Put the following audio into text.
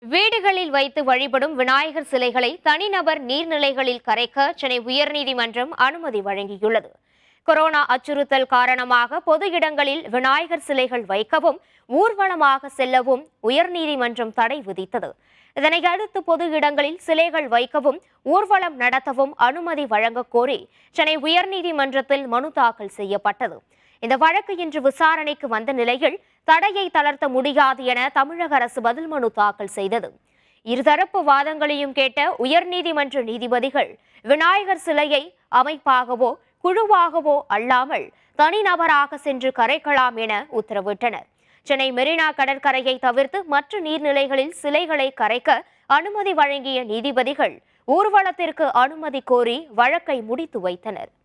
வீடுகளில் வைத்து வழிபடும் விநாயகர் சிலைகளை தனிநபர் நீர்நிலைகளில் கரைக்க சென்னை உயர்நீதிமன்றம் அனுமதி வழங்கியுள்ளது கொரோனா அச்சுறுத்தல் காரணமாக பொது இடங்களில் விநாயகர் சிலைகள் வைக்கவும் ஊர்வலமாக செல்லவும் உயர்நீதிமன்றம் தடை விதித்தது இதனை அடுத்து பொது இடங்களில் சிலைகள் வைக்கவும் ஊர்வலம் நடத்தவும் அனுமதி வழங்கக் கோரி சென்னை உயர்நீதிமன்றத்தில் மனு தாக்கல் செய்யப்பட்டது இந்த வழக்கு இன்று விசாரணைக்கு வந்த நிலையில் தடையை தளர்த்த முடியாது என தமிழக அரசு பதில் மனு தாக்கல் செய்தது இருதரப்பு வாதங்களையும் கேட்ட உயர்நீதிமன்ற நீதிபதிகள் விநாயகர் சிலையை அமைப்பாகவோ குழுவாகவோ அல்லாமல் தனிநபராக சென்று கரைக்கலாம் என உத்தரவிட்டனர் சென்னை மெரினா கடற்கரையை தவிர்த்து மற்ற நீர்நிலைகளில் சிலைகளை கரைக்க அனுமதி வழங்கிய நீதிபதிகள் ஊர்வலத்திற்கு அனுமதி கோரி வழக்கை முடித்து வைத்தனர்